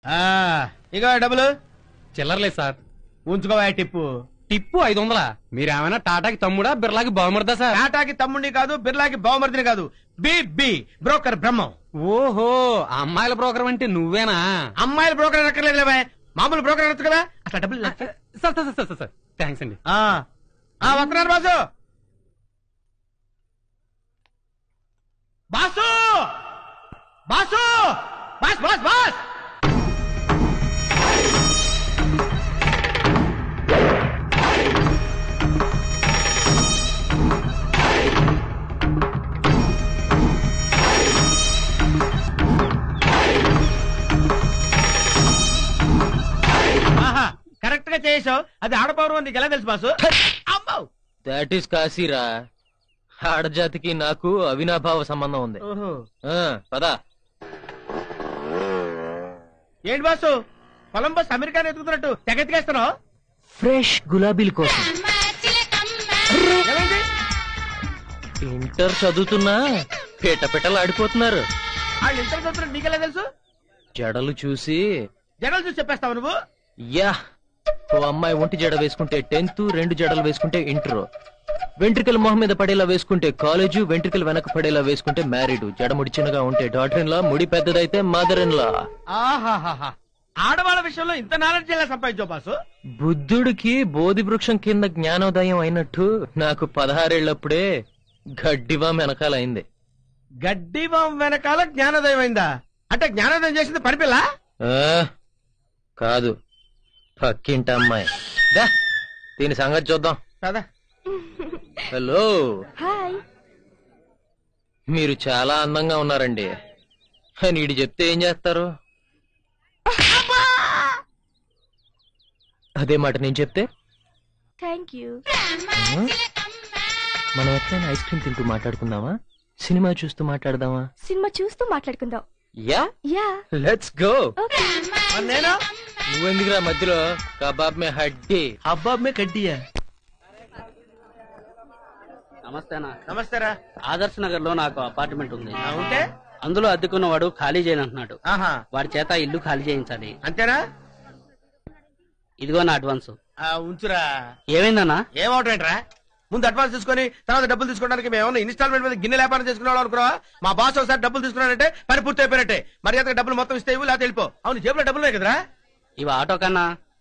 ఆ, ఇగో డబ్బులు చిల్లరలేదు సార్ ఉంచుకోవా టిప్పు టిప్పు ఐదు వందలా మీరేమైనా టాటాకి తమ్ముడా బిర్లాకి బాగుమరదా సార్ టాటాకి తమ్ముడిని కాదు బిర్లాకి బావమర్దిని కాదు బి బి బ్రోకర్ బ్రహ్మం ఓహో అమ్మాయిల బ్రోకర్ అంటే నువ్వేనా అమ్మాయిల బ్రోకర్ ఎక్కర్లేదు లేవా మామూలు బ్రోకర్ అనొచ్చు కదా అట్లా డబ్బులు లెక్క. Sir sir sir sir sir thanks అండి ఆ ఆ, వస్తున్నారు boss boss boss boss boss boss ఆహా కరెక్ట్ గా చేసావు అది ఆడపౌరం నీకు ఎలా తెలుసు బాసు అమ్మో దాట్ ఈస్ కాశీరా ఆడజాతికి నాకు అవినాభావ సంబంధం ఉంది ఓహో ఆ, పదా ఏంటి బాసు కొలంబస్ అమెరికాని ఎత్తుకుతున్నట్టు తెగెత్తికేస్తున్నావు ఫ్రెష్ గులాబీల కోసం ఏమైంది ఇంటర్ చదువుతున్నా పిట పిటలు ఆడిపోతున్నారు వాళ్ళు ఇంటర్ చదువుతున్నట్టు నీకెలా తెలుసు జడలు చూసి జనాలు చూసి చెప్పేస్తావు నువ్వు యా ఓ అమ్మాయి ఒంటి జడ వేసుకుంటే టెన్త్ రెండు జడలు వేసుకుంటే ఇంటర్ వెంట్రికలు మొహం మీద పడేలా వేసుకుంటే కాలేజు వెంట్రికలు వెనక పడేలా వేసుకుంటే మ్యారీడ్ జడ ముడి చిన్నగా ఉంటే డాటర్ ఇన్ లా ముడి పెద్దదైతే మదర్ ఇన్ లా ఆహాహాహా ఆడవాళ్ళ విషయంలో ఇంత నాలెడ్జ్ ఎలా సంపాదించావు బాసు బుద్ధుడికి బోధి వృక్షం కింద జ్ఞానోదయం అయినట్టు నాకు పదహారేళ్లప్పుడే గడ్డివా వెనకాలైంది గడ్డి బాంబు వెనకాల జ్ఞానోదయం అయిందా అంటే జ్ఞానోదయం చేసింది పనిపిల్ల ఆ, కాదు పక్కింటి అమ్మాయి దా దీని సంగతి చూద్దాం కదా హలో హాయ్ మీరు చాలా అందంగా ఉన్నారండి నీడు చెప్తే ఏం చేస్తారు అదే మాట నేను చెప్తే థ్యాంక్ యూ మనం ఎట్లయినా ఐస్ క్రీమ్ తింటూ మాట్లాడుకుందామా సినిమా చూస్తూ మాట్లాడదామా సినిమా చూస్తూ మాట్లాడుకుందాం yeah yeah let's go okay మరి నేను నువ్వెందుకురా మధ్యలో కబాబ్ మే హడ్డీ అబ్బాబ్ మే కడ్డియా నమస్తేనా నమస్తేరా ఆదర్శ్ నగర్ లో నాకు అపార్ట్మెంట్ ఉంది ఆ, ఉంటే అందులో అద్దెకున్నవాడు ఖాళీ చేయనంటున్నాడు ఆహా వాడి చేత ఇల్లు ఖాళీ చేయించాలి అంతేనా ఇదిగో నా అడ్వాన్స్ ఆ, ఉంచురా ఏమైందన్నా ఏమవుతాయంట్రా ముందు అడ్వాన్స్ తీసుకొని తర్వాత డబ్బులు తీసుకోవడానికి మేము ఏమన్నా ఇన్స్టాల్మెంట్ మీద గిన్నె వ్యాపారం చేసుకున్నాం అనుకున్నావా మా బాస్ ఒకసారి డబ్బులు తీసుకున్నారంటే పని పూర్తి అయిపోయినట్టే మర్యాదగా డబ్బులు మొత్తం ఇస్తే ఇవ్వు లేకపోతే వెళ్ళిపో అవును జేబులో డబ్బులు ఉన్నాయి కదరా ఇవి ఆటో కన్నా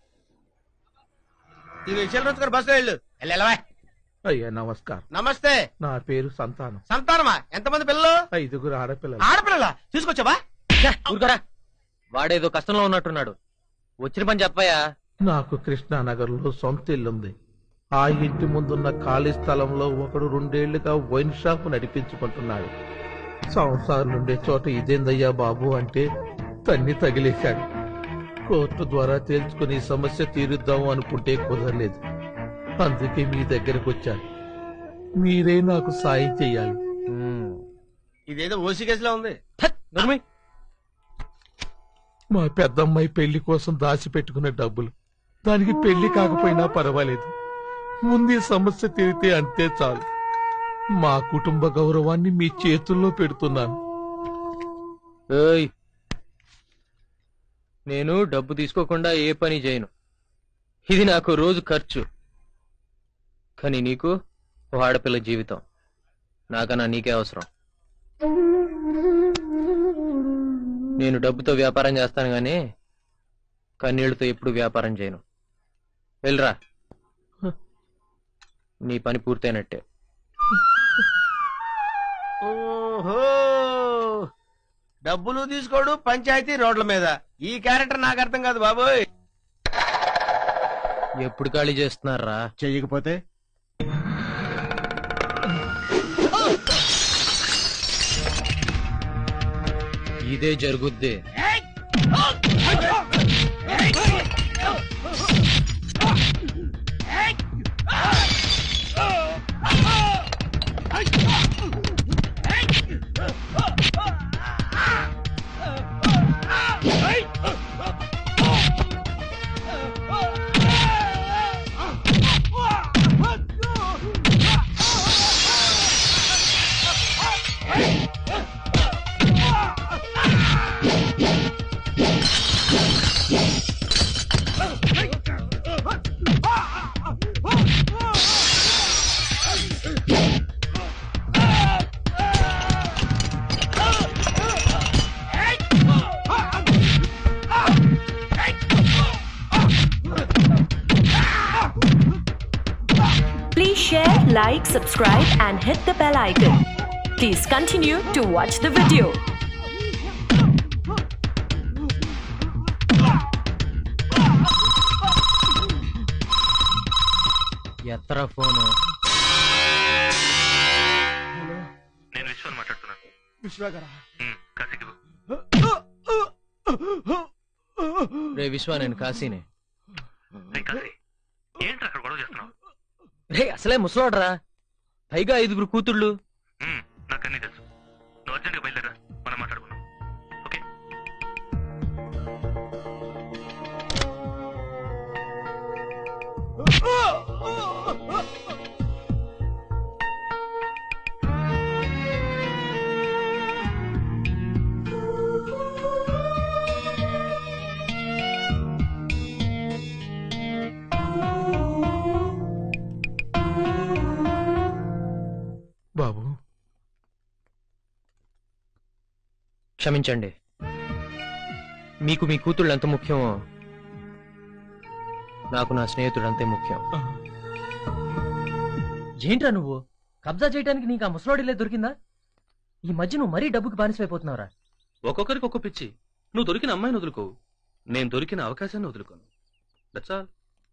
ఇది చిల్లర ఉంచుకొని బస్సులో వెళ్ళు వెళ్ళవా అయ్యా నమస్కారం నమస్తే నా పేరు సంతానం సంతానమా ఎంతమంది పిల్లలు ఐదుగురు ఆడపిల్లలు ఆడపిల్లల తీసుకొచ్చావా ఊరుకోరా వాడేదో కష్టంలో ఉన్నట్టున్నాడు వచ్చిన పని చెప్పయ్యా నాకు కృష్ణానగర్ లో సొంత ఇల్లుంది ఆ ఇంటి ముందున్న ఖాళీ స్థలంలో ఒకడు రెండేళ్లుగా వైన్ షాప్ నడిపించుకుంటున్నాడు సంవత్సరాలుండే చోట ఇదేందయ్యా బాబు అంటే తన్ని తగిలేశాడు కోర్టు ద్వారా తేల్చుకుని ఈ సమస్య తీరుద్దాము అనుకుంటే కుదరలేదు అందుకే మీ దగ్గరకు వచ్చాను మీరే నాకు సాయం చెయ్యాలి ఉమ్. ఇదేదో ఓసీ కేసులో ఉంది నర్మి మా పెద్దమ్మాయి పెళ్లి కోసం దాచిపెట్టుకున్న డబ్బులు దానికి పెళ్లి కాకపోయినా పర్వాలేదు ముందు ఈ సమస్య తీరితే అంతే చాలు మా కుటుంబ గౌరవాన్ని మీ చేతుల్లో పెడుతున్నాను ఏయ్ నేను డబ్బు తీసుకోకుండా ఏ పని చేయను ఇది నాకు రోజు ఖర్చు కానీ నీకు ఓ ఆడపిల్ల జీవితం నాకన్నా నీకే అవసరం నేను డబ్బుతో వ్యాపారం చేస్తాను గానీ కన్నీళ్లతో ఎప్పుడు వ్యాపారం చేయను వెళ్ళరా నీ పని పూర్తయినట్టే ఓహో డబ్బులు తీసుకోడు పంచాయతీ రోడ్ల మీద ఈ క్యారెక్టర్ నాకు అర్థం కాదు బాబోయ్ ఎప్పుడు ఖాళీ చేస్తున్నారా చెయ్యకపోతే ఇదే జరుగుద్ది like, subscribe, and hit the bell icon. Please continue to watch the video. ఎత్తరా ఫోన్ నేను విశ్వాన్ని మాట్లాడుతున్నాను విశ్వగారా ఉమ్, కాశీకి పో. రే విశ్వ నేను కాశీని రేయ్ కాశీ ఏంట్రా అక్కడ గొడవ చేస్తున్నావు రే అసలే ముసలాడరా పైగా ఐదుగురు కూతుళ్ళు ఉమ్, నాకు అన్నీ తెలుసు నువ్వు అర్జెంట్గా బయలుదేరా మనం మాట్లాడుకుందాం ఓకే బాబు క్షమించండి మీకు మీ కూతుళ్ళు ఎంత ముఖ్యమో నాకు నా స్నేహితుడు అంతే ముఖ్యం ఏంట్రా నువ్వు కబ్జా చేయడానికి నీకు ఆ ముసలోడిలే దొరికిందా ఈ మధ్య నువ్వు మరీ డబ్బుకి బానిసైపోతున్నావురా ఒక్కొక్కరికి ఒక్క పిచ్చి నువ్వు దొరికిన అమ్మాయిని వదులుకో నేను దొరికిన అవకాశాన్ని వదులుకోను దట్స్ ఆల్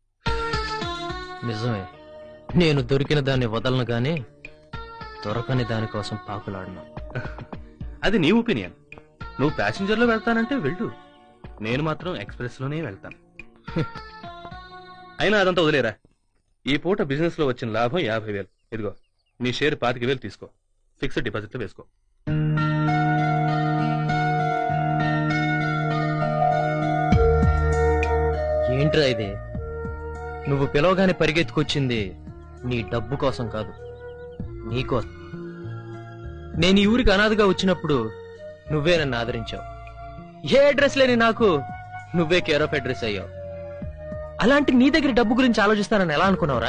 నిజమే నేను దొరికిన దాన్ని వదలను గాని దొరకని దానికోసం పాకులాడను అది నీ ఒపీనియన్ నువ్వు ప్యాసింజర్ లో వెళ్తానంటే వెళ్ళు నేను మాత్రం ఎక్స్ప్రెస్ లోనే వెళ్తాను అయినా అదంతా వదిలేరా ఈ పూట బిజినెస్ లో వచ్చిన లాభం యాభై వేలు ఇదిగో నీ షేర్ పాతిక వేలు తీసుకో ఫిక్స్డ్ డిపాజిట్ లో వేసుకో ఏంట్రా ఇది నువ్వు పిలవగానే పరిగెత్తుకొచ్చింది నీ డబ్బు కోసం కాదు నీకోసం నేను ఈ ఊరికి అనాథగా వచ్చినప్పుడు నువ్వే నన్ను ఆదరించావు ఏ అడ్రస్ లేని నాకు నువ్వే కేర్ ఆఫ్ అడ్రస్ అయ్యావు అలాంటి నీ దగ్గర డబ్బు గురించి ఆలోచిస్తానని ఎలా అనుకున్నావురా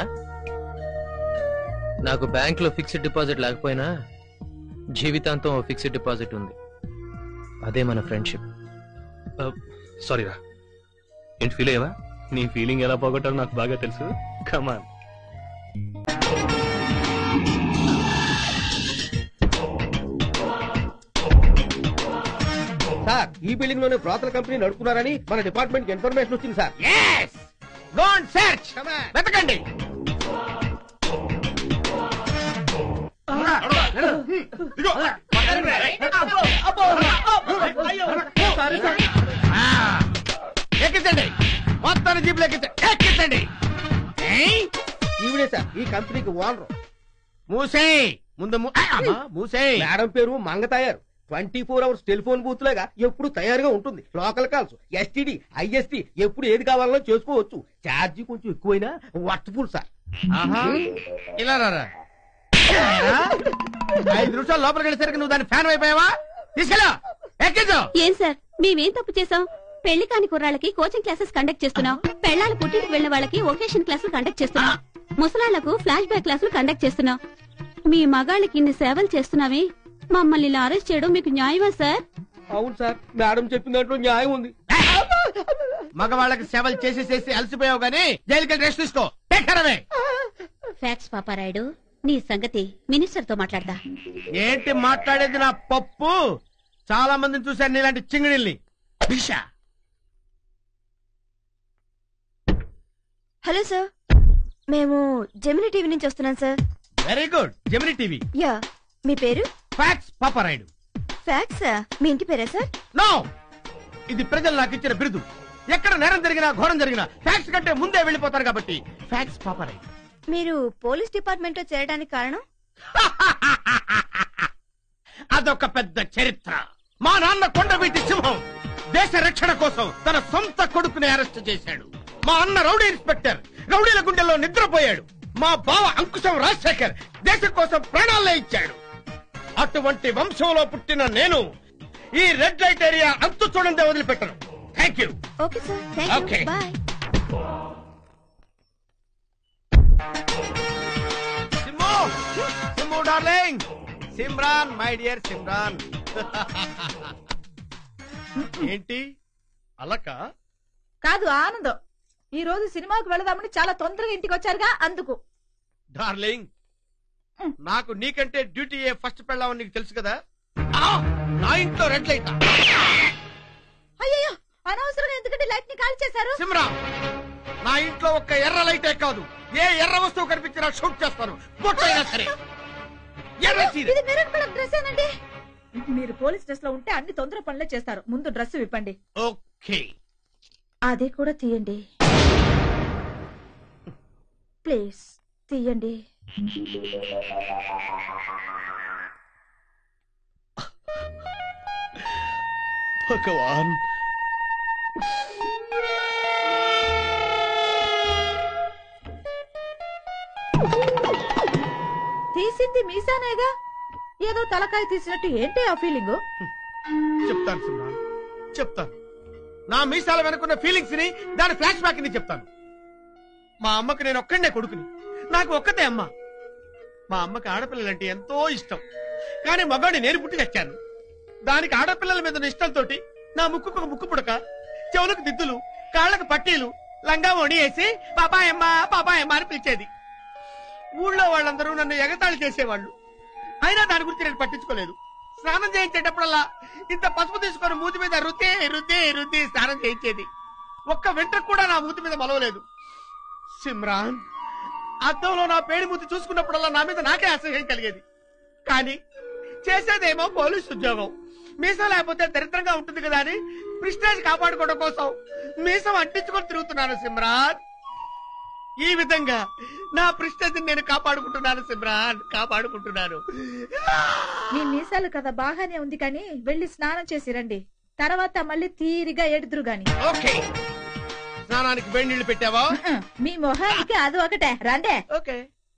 నాకు బ్యాంక్ లో ఫిక్స్డ్ డిపాజిట్ లేకపోయినా జీవితాంతం ఓ ఫిక్స్డ్ డిపాజిట్ ఉంది అదే మన ఫ్రెండ్షిప్ సారీ రా ఏంటి ఫీల్ అయ్యావా నీ ఫీలింగ్ ఎలా పోగొట్టాలో నాకు బాగా తెలుసు కమాన్ సార్ ఈ బిల్డింగ్ లోనే బ్రోతల కంపెనీ నడుపుతున్నారని మన డిపార్ట్మెంట్ కి ఇన్ఫర్మేషన్ వచ్చింది సార్ గో అండ్ సెర్చ్ వెతకండి ఆ, ఎక్కించండి మొత్తాన్ని జీపులు ఎక్కించండి ఎక్కించండి ఏయ్, ఈవిడే సార్ ఈ కంపెనీకి ఓనర్ మూసేయ్ ముందు ము- ఆ, అమ్మా, మూసేయ్ మేడం పేరు Mangatayaru twenty four hours telephone booth లాగా ఎప్పుడు తయారుగా ఉంటుంది లోకల్ కాల్స్ ఎస్టీడీ ఐఎస్టీ ఎప్పుడు ఏది కావాలో చేసుకోవచ్చు ఛార్జీ కొంచెం ఎక్కువైనా వర్త్ఫుల్ సార్ ఇలా రారా ఆ? ఐదు నిమిషాలు లోపలికి వెళ్ళేసరికి నువ్వు దాని ఫ్యాన్ అయిపోయావా తీసుకెళ్ళా ఎక్కించు ఏం సార్ మేమేం తప్పు చేసాం పెళ్లి కాని కుర్రాళ్ళకి కోచింగ్ క్లాసెస్ కండక్ట్ చేస్తున్నాం పెళ్ళాల పుట్టింటికి వెళ్ళిన వాళ్ళకి వొకేషన్ క్లాసులు కండక్ట్ చేస్తున్నాం ముసలాళ్లకు ఫ్లాష్ బ్యాక్ క్లాసులు కండక్ట్ చేస్తున్నాం మీ మగాళ్ళకి ఇన్ని సేవలు చేస్తున్నామే మమ్మల్ని ఇలా అరెస్ట్ చేయడం మీకు న్యాయమా సార్ అవును సార్ మేడం చెప్పిన దాంట్లో న్యాయం ఉంది మగవాళ్ళకి సేవలు చేసి చేసి అలసిపోయావు గానీ జైలుకి రెస్ట్ తీసుకో Take care away. Fax Paparayudu నీ సంగతి మినిస్టర్ తో మాట్లాడతా ఏంటి మాట్లాడేది నా పప్పు చాలా మందిని చూశాను నీలాంటి చింగిడిల్ని భిషా హలో సార్ మేము జెమిని టీవీ నుంచి వస్తున్నాం sir very good Gemini TV yeah మీ పేరు ఫ్యాక్స్ పాపరాయుడు ఫ్యాక్స్ మీ ఇంటి పేరా సార్ నో ఇది ప్రజలు నాకు ఇచ్చిన బిరుదు ఎక్కడ నేరం జరిగినా ఘోరం జరిగినా ఫ్యాక్స్ కంటే ముందే వెళ్ళిపోతారు కాబట్టి ఫ్యాక్స్ పాపరాయుడు మీరు పోలీస్ డిపార్ట్మెంట్ లో చేరడానికి కారణం అదొక పెద్ద చరిత్ర మా నాన్న కొండవీటి సింహం దేశ రక్షణ కోసం తన సొంత కొడుకుని అరెస్ట్ చేశాడు మా అన్న రౌడీ ఇన్స్పెక్టర్ రౌడీల గుండెల్లో నిద్రపోయాడు మా బావ అంకుశం రాజశేఖర్ దేశం కోసం ప్రాణాలే ఇచ్చాడు అటువంటి వంశంలో పుట్టిన నేను ఈ రెడ్ లైట్ ఏరియా అంతు చూడండి వదిలిపెట్టను thank you okay sir Okay. Bye Simmu Simmu darling Simran my dear Simran ఏంటి అలక కాదు ఆనందం ఈ రోజు సినిమాకు వెళదామని చాలా తొందరగా ఇంటికి వచ్చారుగా అందుకు డార్లింగ్ నాకు నీకంటే డ్యూటీ ఏ ఫస్ట్ పెళ్ళామని నీకు తెలుసు కదా ఆ! నా ఇంట్లో రెడ్ లైట్ అయ్యో అనవసరంగా ఎందుకంటే లైట్ ని కాల్ చేశారు సిమ్రా నా ఇంట్లో ఒక్క ఎర్ర లైటే కాదు ఏ ఎర్ర వస్తువు కనిపించినా షూట్ చేస్తాను బొట్టైనా సరే ఎర్ర చీర ఇది మెరూన్ కలర్ డ్రెస్ ఏనండి మీరు పోలీస్ డ్రెస్ లో ఉంటే అన్ని తొందర పనులే చేస్తారు ముందు డ్రెస్ విప్పండి ఓకే అది కూడా తీయండి ప్లీజ్ తీయండి భగవాన్ తీసింది మీసానేగా ఏదో తలకాయ తీసినట్టు ఏంటి ఆ ఫీలింగ్ చెప్తాను సిమ్రా చెప్తాను నా మీసాల వెనుకున్న ఫీలింగ్స్ ని దాని ఫ్లాష్ బ్యాక్ ని చెప్తాను మా అమ్మకి నేను ఒక్కడే కొడుకుని నాకు ఒక్కతే అమ్మ మా అమ్మకి ఆడపిల్లలంటే ఎంతో ఇష్టం కానీ మగాడిని నేను పుట్టి తెచ్చాను దానికి ఆడపిల్లల మీద ఉన్న ఇష్టంతో నా ముక్కుకు ఒక ముక్కు పుడక చెవులకు దిద్దులు కాళ్ళకు పట్టీలు లంగా వణి వేసి పాపాయమ్మ పాపాయమ్మ అని పిలిచేది ఊళ్ళో వాళ్ళందరూ నన్ను ఎగతాళి చేసేవాళ్ళు అయినా దాని గురించి నేను పట్టించుకోలేదు స్నానం చేయించేటప్పుడల్లా ఇంత పసుపు తీసుకొని మూతి మీద రుద్ది రుద్ది రుద్ది స్నానం చేయించేది ఒక్క వెంట్రుక కూడా నా మూతి మీద మలవలేదు సిమ్రాన్ అద్దంలో నా పేడి మూతి చూసుకున్నప్పుడల్లా నా మీద నాకే అసహ్యం కలిగేది కానీ చేసేదేమో పోలీస్ ఉద్యోగం మీసం లేకపోతే దరిద్రంగా ఉంటుంది కదా అని ప్రిస్టేజ్ కాపాడుకోవడం కోసం మీసం అంటించుకొని తిరుగుతున్నాను సిమ్రాన్ ఈ విధంగా నా ప్రిస్టేజ్ నేను కాపాడుకుంటున్నాను సిమ్రాన్ కాపాడుకుంటున్నాను మీ మీసాలు కదా బాగానే ఉంది కానీ వెళ్ళి స్నానం చేసి రండి తర్వాత మళ్ళీ తీరిగా ఎడుదురు గాని ఓకే స్నానానికి వేడి నీళ్లు పెట్టావా మీ మొహానికి అది ఒకటే రండే ఓకే